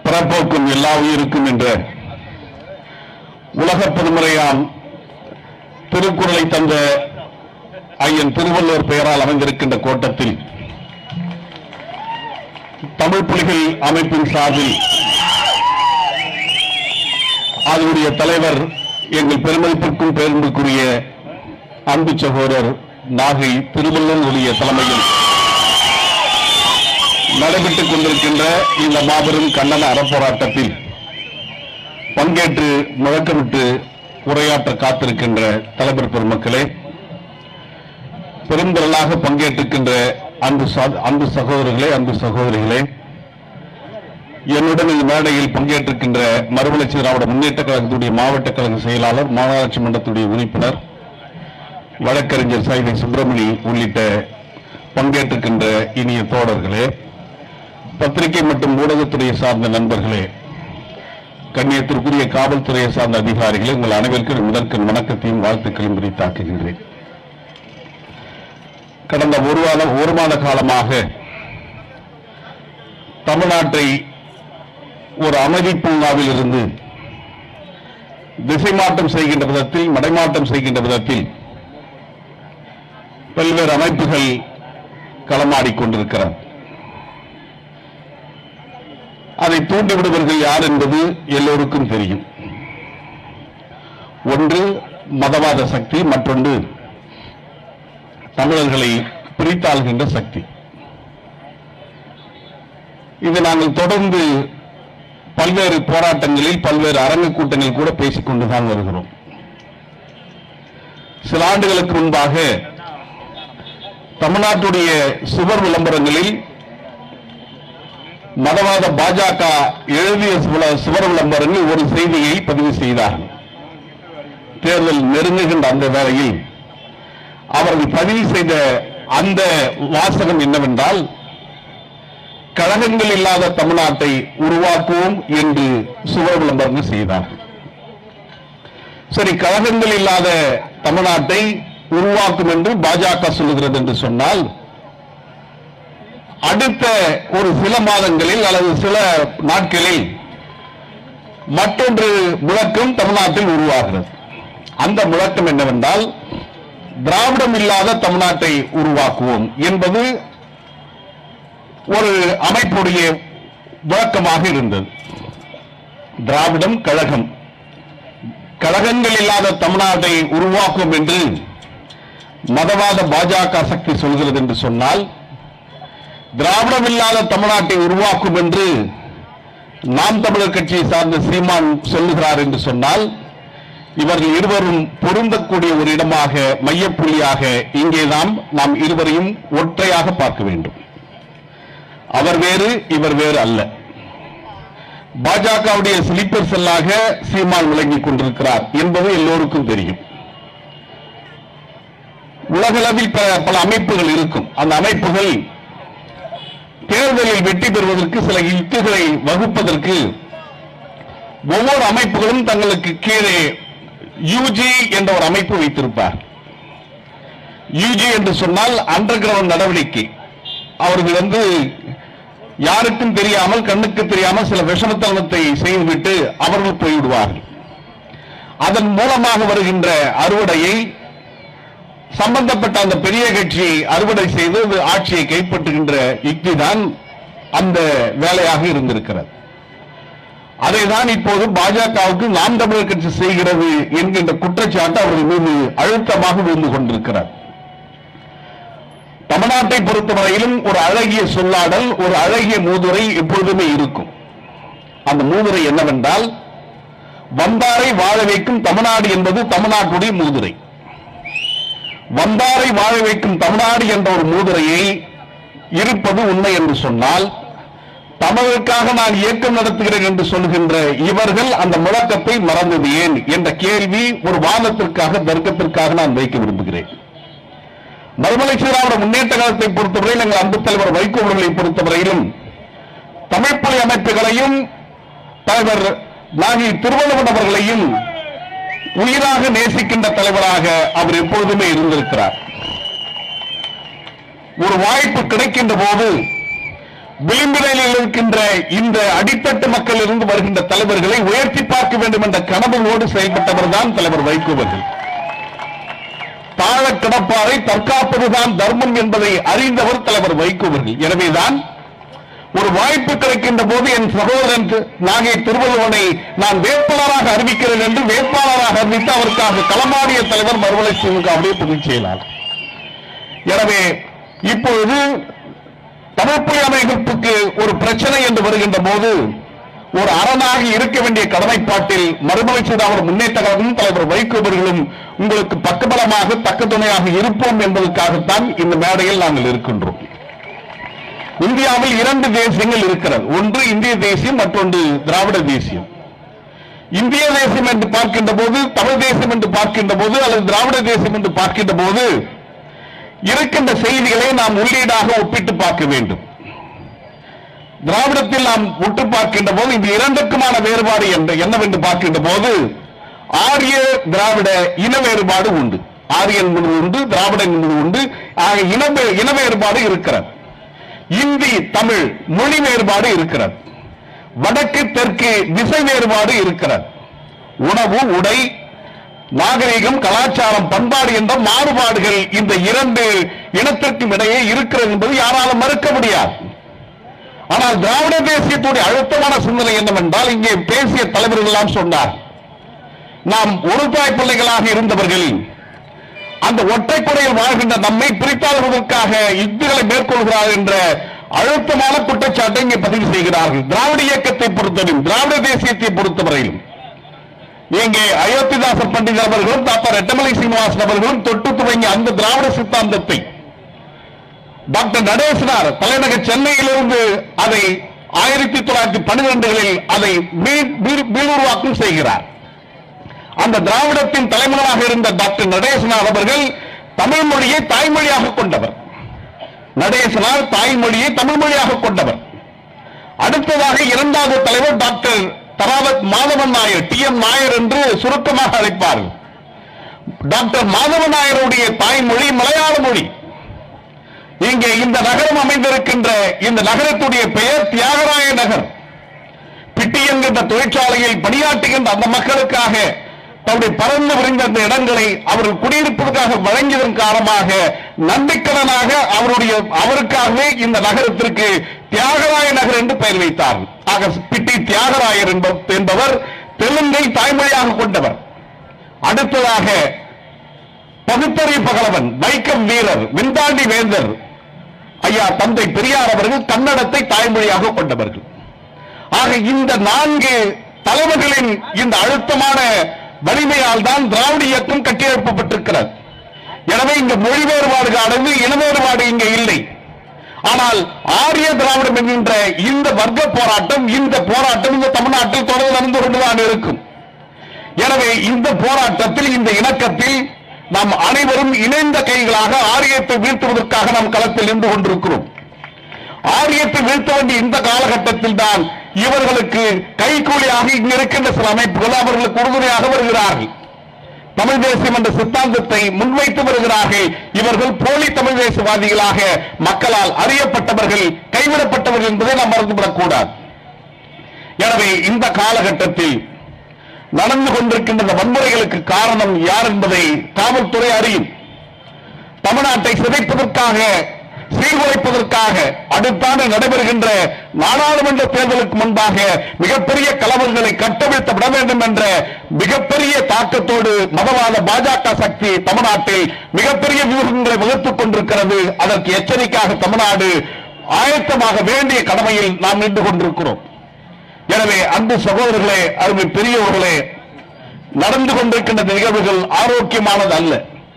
பிறப்போக்கும் எல்லா உயிருக்கும் என்ற உலக பொதுமுறையாம் திருக்குறளை தந்த ஐயன் திருவள்ளுவர் பெயரால் அமைந்திருக்கின்ற கோட்டத்தில் தமிழ் புலிகள் அமைப்பின் சார்பில் அதனுடைய தலைவர் எங்கள் பெருமதிப்பிற்கும் பேருந்துக்குரிய அன்பு சகோதரர் நாகை திருவள்ளுவருடைய தலைமையில் நடைபெற்றுக் கொண்டிருக்கின்ற இந்த மாபெரும் கண்டன அறப்போராட்டத்தில் பங்கேற்று முழக்கமிட்டு உரையாற்ற காத்திருக்கின்ற தலைவர் பெருமக்களே பெருந்திரளாக பங்கேற்றிருக்கின்ற அன்பு சா- அன்பு சகோதரர்களே அன்பு சகோதரிகளே என்னுடன் இந்த மேடையில் பங்கேற்றிருக்கின்ற மறுமலர்ச்சி திராவிட முன்னேற்ற கழகத்துடைய மாவட்ட கழக செயலாளர் மாநகராட்சி மன்றத்துடைய உறுப்பினர் வழக்கறிஞர் சைதை சுப்பிரமணி உள்ளிட்ட பங்கேற்றிருக்கின்ற இனிய தோழர்களே பத்திரிகை மற்றும் ஊடகத்துறையை சார்ந்த நண்பர்களே கண்ணியத்திற்குரிய காவல்துறையை சார்ந்த அதிகாரிகளே உங்கள் அனைவருக்கும் முதற்கண் வணக்கத்தையும் வாழ்த்துக்களையும் உரித்தாக்குகின்றேன் கடந்த ஒரு வார ஒரு மாத காலமாக தமிழ்நாட்டை ஒரு அமைதி பூங்காவில் இருந்து திசை மாற்றம் செய்கின்ற விதத்தில் மடைமாற்றம் செய்கின்ற விதத்தில் பல்வேறு அமைப்புகள் களமாடிக் கொண்டிருக்கிறார் அதை தூண்டிவிடுவர்கள் யார் என்பது எல்லோருக்கும் தெரியும் ஒன்று மதவாத சக்தி மற்றொன்று தமிழர்களை பிரித்தாள்கின்ற சக்தி இது நாங்கள் தொடர்ந்து பல்வேறு போராட்டங்களில் பல்வேறு அரங்கு கூட்டங்களில் கூட பேசிக் கொண்டுதான் வருகிறோம் சில ஆண்டுகளுக்கு முன்பாக தமிழ்நாட்டுடைய சுவர் விளம்பரங்களில் மதவாத பாஜக எழுதிய சில சுவர் விளம்பரங்களில் ஒரு செய்தியை பதிவு செய்தார்கள் தேர்தல் நெருங்குகின்ற அந்த வேளையில் அவர்கள் பதிவு செய்த அந்த வாசகம் என்னவென்றால் கழகங்கள் இல்லாத தமிழ்நாட்டை உருவாக்குவோம் என்று சுவர் விளம்பரங்கள் செய்தார்கள் சரி கழகங்கள் இல்லாத தமிழ்நாட்டை உருவாக்கும் என்று பாஜக சொல்லுகிறது என்று சொன்னால் அடுத்த ஒரு சில மாதங்களில் அல்லது சில நாட்களில் மற்றொன்று முழக்கம் தமிழ்நாட்டில் உருவாகிறது அந்த முழக்கம் என்னவென்றால் திராவிடம் இல்லாத தமிழ்நாட்டை உருவாக்குவோம் என்பது ஒரு அமைப்புடைய முழக்கமாக இருந்தது திராவிடம் கழகம் கழகங்கள் இல்லாத தமிழ்நாட்டை உருவாக்கும் என்று மதவாத பாஜக சக்தி சொல்கிறது என்று சொன்னால் திராவிடம் இல்லாத தமிழ்நாட்டை உருவாக்கும் என்று நாம் தமிழர் கட்சியை சார்ந்த சீமான் சொல்லுகிறார் என்று சொன்னால் இவர்கள் இருவரும் பொருந்தக்கூடிய ஒரு இடமாக மையப்புள்ளியாக இங்கே நாம் நாம் இருவரையும் ஒற்றையாக பார்க்க வேண்டும் அவர் வேறு இவர் வேறு அல்ல பாஜகவுடைய ஸ்லீப்பர் செல்லாக சீமான் விளங்கிக் கொண்டிருக்கிறார் என்பது எல்லோருக்கும் தெரியும் உலகளவில் பல- பல அமைப்புகள் இருக்கும் அந்த அமைப்புகள் தேர்தலில் வெற்றி பெறுவதற்கு சில யுக்திகளை வகுப்பதற்கு ஒவ்வொரு அமைப்புகளும் தங்களுக்கு கீழே யூஜி என்ற ஒரு அமைப்பு வைத்திருப்பார் யூஜி என்று சொன்னால் அண்டர் கிரவுண்ட் நடவடிக்கை அவர்கள் வந்து யாருக்கும் தெரியாமல் கண்ணுக்கு தெரியாமல் சில விஷமத்தனத்தை செய்துவிட்டு அவர்கள் போய்விடுவார்கள் அதன் மூலமாக வருகின்ற அறுவடையை சம்பந்தப்பட்ட அந்த பெரிய கட்சியை அறுவடை செய்து அது ஆட்சியை கைப்பற்றுகின்ற யுக்தி தான் அந்த வேலையாக இருந்திருக்கிறது அதை தான் இப்போது பாஜகவுக்கு நாம் தமிழர் கட்சி செய்கிறது என்கின்ற குற்றச்சாட்டு அவர்கள் மீது அழுத்தமாக விழுந்து கொண்டிருக்கிறார் தமிழ்நாட்டை பொறுத்தவரையிலும் ஒரு அழகிய சொல்லாடல் ஒரு அழகிய மூதுரை எப்பொழுதுமே இருக்கும் அந்த மூதுரை என்னவென்றால் வந்தாரை வாழ வைக்கும் தமிழ்நாடு என்பது தமிழ்நாட்டுடைய மூதுரை வந்தாரை வாழ வைக்கும் தமிழ்நாடு என்ற ஒரு மூதுரையை இருப்பது உண்மை என்று சொன்னால் தமிழுக்காக நான் இயக்கம் நடத்துகிறேன் என்று சொல்கின்ற இவர்கள் அந்த முழக்கத்தை மறந்தது ஏன் என்ற கேள்வி ஒரு வாதத்திற்காக தர்க்கத்திற்காக நான் வைக்க விரும்புகிறேன் மறுமலை சீராவிட முன்னேற்ற கழகத்தை பொறுத்தவரையில் எங்கள் அன்பு தலைவர் வைகோ அவர்களை பொறுத்தவரையிலும் தமிழ்ப்படை அமைப்புகளையும் தலைவர் நாகி திருவள்ளுவன் அவர்களையும் உயிராக நேசிக்கின்ற தலைவராக அவர் எப்பொழுதுமே இருந்திருக்கிறார் ஒரு வாய்ப்பு கிடைக்கின்ற போது விளிம்பிலையில் இருக்கின்ற இந்த அடித்தட்டு மக்கள் இருந்து வருகின்ற தலைவர்களை உயர்த்தி பார்க்க வேண்டும் என்ற கனவோடு செயல்பட்டவர் தான் தலைவர் வைகோ அவர்கள் தாழ கிடப்பாரை தற்காப்பதுதான் தர்மம் என்பதை அறிந்தவர் தலைவர் வைகோ அவர்கள் எனவேதான் ஒரு வாய்ப்பு கிடைக்கின்ற போது என் சகோதரன் திரு- நாகை திருவள்ளுவனை நான் வேட்பாளராக அறிவிக்கிறேன் என்று வேட்பாளராக அறிவித்து அவருக்காக களமாடிய தலைவர் மறுமலை திமுகவுடைய பொதுச் செயலாளர் எனவே இப்பொழுது தமிழ்ப்புலி அமைப்புக்கு ஒரு பிரச்சனை என்று வருகின்ற போது ஒரு அரணாக இருக்க வேண்டிய கடமைப்பாட்டில் மறுமலை சீதாவர் முன்னேற்ற கழகமும் தலைவர் வைகோ அவர்களும் உங்களுக்கு பக்கபலமாக தக்க துணையாக இருப்போம் என்பதற்காகத்தான் இந்த மேடையில் நாங்கள் இருக்கின்றோம் இந்தியாவில் இரண்டு தேசியங்கள் இருக்கிறது ஒன்று இந்திய தேசியம் மற்றொன்று திராவிட தேசியம் இந்திய தேசம் என்று பார்க்கின்ற போது தமிழ் தேசம் என்று பார்க்கின்ற போது அல்லது திராவிட தேசம் என்று பார்க்கின்ற போது இருக்கின்ற செய்திகளை நாம் உள்ளீடாக ஒப்பிட்டு பார்க்க வேண்டும் திராவிடத்தில் நாம் உற்று பார்க்கின்ற போது இந்த இரண்டுக்குமான வேறுபாடு என்ற என்னவென்று பார்க்கின்ற போது ஆரிய திராவிட இன வேறுபாடு உண்டு ஆரியன் என்பது உண்டு திராவிடன் என்பது உண்டு ஆக இன வே- இன வேறுபாடு இருக்கிறது இந்தி தமிழ் மொழி வேறுபாடு இருக்கிறது வடக்கு தெற்கு திசை வேறுபாடு இருக்கிறது உணவு உடை நாகரிகம் கலாச்சாரம் பண்பாடு என்ற மாறுபாடுகள் இந்த இரண்டு இனத்திற்கும் இடையே இருக்கிறது என்பது யாராலும் மறுக்க முடியாது ஆனால் திராவிட தேசியத்துடைய அழுத்தமான சிந்தனை என்னவென்றால் இங்கே பேசிய தலைவர்கள் எல்லாம் சொன்னார் நாம் ஒரு தாய் பிள்ளைகளாக இருந்தவர்கள் அந்த ஒற்றைக்குறையில் வாழ்கின்ற நம்மை பிரித்தாளுவதற்காக யுத்தங்களை மேற்கொள்கிறார் என்ற அழுத்தமான குற்றச்சாட்டை இங்கே பதிவு செய்கிறார்கள் திராவிட இயக்கத்தை பொறுத்தவரையும் திராவிட தேசியத்தை பொறுத்தவரையிலும் இங்கே அயோத்திதாசர் பண்டிதர் அவர்களும் தாத்தா ரெட்டமலை சீனிவாசன் அவர்களும் தொட்டு துவங்கிய அந்த திராவிட சித்தாந்தத்தை டாக்டர் நடேசனார் தலைநகர் சென்னையிலிருந்து அதை ஆயிரத்தி தொள்ளாயிரத்தி பன்னிரெண்டுகளில் அதை மீ- மீ- மீளுருவாக்கம் செய்கிறார் அந்த திராவிடத்தின் தலைமகனாக இருந்த டாக்டர் நடேசனார் அவர்கள் தமிழ் மொழியை தாய்மொழியாக கொண்டவர் நடேசனார் தாய்மொழியை தமிழ் மொழியாக கொண்டவர் அடுத்ததாக இரண்டாவது தலைவர் doctor Taravath Madhavan Nair T M Nair என்று சுருக்கமாக அழைப்பார்கள் டாக்டர் மாதவன் நாயருடைய தாய்மொழி மலையாள மொழி இங்கே இந்த நகரம் அமைந்திருக்கின்ற இந்த நகரத்துடைய பெயர் தியாகராய நகர் பிட்டி என்கின்ற தொழிற்சாலையில் பணியாற்றுகின்ற அந்த மக்களுக்காக தன்னுடைய பறந்து விரிந்த அந்த இடங்களை அவர்கள் குடியிருப்பதற்காக வழங்கியதன் காரணமாக நன்றிக்கடனாக அவருடைய அவருக்காகவே இந்த நகரத்திற்கு தியாகராய நகர் என்று பெயர் வைத்தார் ஆக பிட்டி தியாகராயர் என்ப- என்பவர் தெலுங்கை தாய்மொழியாக கொண்டவர் அடுத்ததாக பகுத்தறிவு பகலவன் வைக்கம் வீரர் விந்தாண்டி வேந்தர் ஐயா தந்தை பெரியார் அவர்கள் கன்னடத்தை தாய்மொழியாக கொண்டவர்கள் ஆக இந்த நான்கு தலைவர்களின் இந்த அழுத்தமான வலிமையால் தான் திராவிட இயக்கம் கட்டியெழுப்பப்பட்டிருக்கிறது எனவே இங்க மொழி வேறுபாடு காணது இன வேறுபாடு இங்க இல்லை ஆனால் ஆரிய திராவிடம் என்கின்ற இந்த வர்க்க போராட்டம் இந்த போராட்டம் இந்த தமிழ்நாட்டில் தொடர்ந்து நடந்து கொண்டுதான் இருக்கும் எனவே இந்த போராட்டத்தில் இந்த இணக்கத்தில் நாம் அனைவரும் இணைந்த கைகளாக ஆரியத்தை வீழ்த்துவதற்காக நாம் களத்தில் நின்று கொண்டிருக்கிறோம் ஆரியத்தை வீழ்த்த வேண்டிய இந்த காலகட்டத்தில் தான் இவர்களுக்கு கைகூலியாக இங்க இருக்கின்ற சில அமைப்புகள் அவர்களுக்கு உறுதுணையாக வருகிறார்கள் தமிழ் தேசியம் என்ற சித்தாந்தத்தை முன்வைத்து வருகிறார்கள் இவர்கள் போலி தமிழ் தேசவாதிகளாக மக்களால் அறியப்பட்டவர்கள் கைவிடப்பட்டவர்கள் என்பதை நாம் மறந்துவிடக் கூடாது எனவே இந்த காலகட்டத்தில் நடந்து கொண்டிருக்கின்ற இந்த வன்முறைகளுக்கு காரணம் யார் என்பதை காவல்துறை அறியும் தமிழ்நாட்டை சிதைப்பதற்காக சீர்குலைப்பதற்காக அடுத்தாண்டு நடைபெறுகின்ற நாடாளுமன்ற தேர்தலுக்கு முன்பாக மிகப்பெரிய கலவரங்களை கட்டவிழ்த்து விட வேண்டும் என்ற மிகப்பெரிய தாக்கத்தோடு மதவாத பாஜக சக்தி தமிழ்நாட்டில் மிகப்பெரிய வியூகங்களை வகுத்துக் கொண்டிருக்கிறது அதற்கு எச்சரிக்கையாக தமிழ்நாடு ஆயத்தமாக வேண்டிய கடமையில் நாம் நின்று கொண்டிருக்கிறோம் எனவே அன்பு சகோதரர்களே அருமை பெரியவர்களே நடந்து கொண்டிருக்கின்ற இந்த நிகழ்வுகள் ஆரோக்கியமானது அல்ல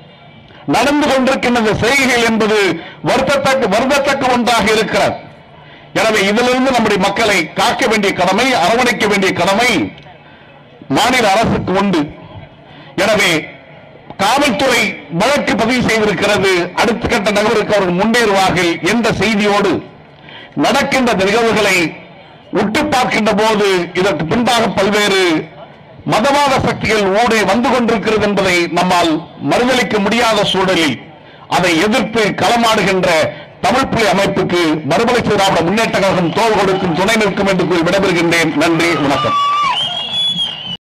நடந்து கொண்டிருக்கின்ற இந்த செய்கைகள் என்பது வருத்தத்தக்க வருந்தத்தக்க ஒன்றாக இருக்கிறது எனவே இதிலிருந்து நம்முடைய மக்களை காக்க வேண்டிய கடமை அரவணைக்க வேண்டிய கடமை மாநில அரசுக்கு உண்டு எனவே காவல்துறை வழக்கு பதிவு செய்திருக்கிறது அடுத்த கட்ட நகருக்கு அவர்கள் முன்னேறுவார்கள் என்ற செய்தியோடு நடக்கின்ற இந்த நிகழ்வுகளை உற்று பார்க்கின்ற போது இதற்கு பின்பாக பல்வேறு மதவாத சக்திகள் ஊடே வந்து கொண்டிருக்கிறது என்பதை நம்மால் மறுதளிக்க முடியாத சூழலில் அதை எதிர்த்து களமாடுகின்ற தமிழ் புலி அமைப்புக்கு மறுமலை திராவிட முன்னேற்ற கழகம் தோல் கொடுக்கும் துணை நிற்கும் என்று கூறி விடைபெறுகின்றேன் நன்றி வணக்கம்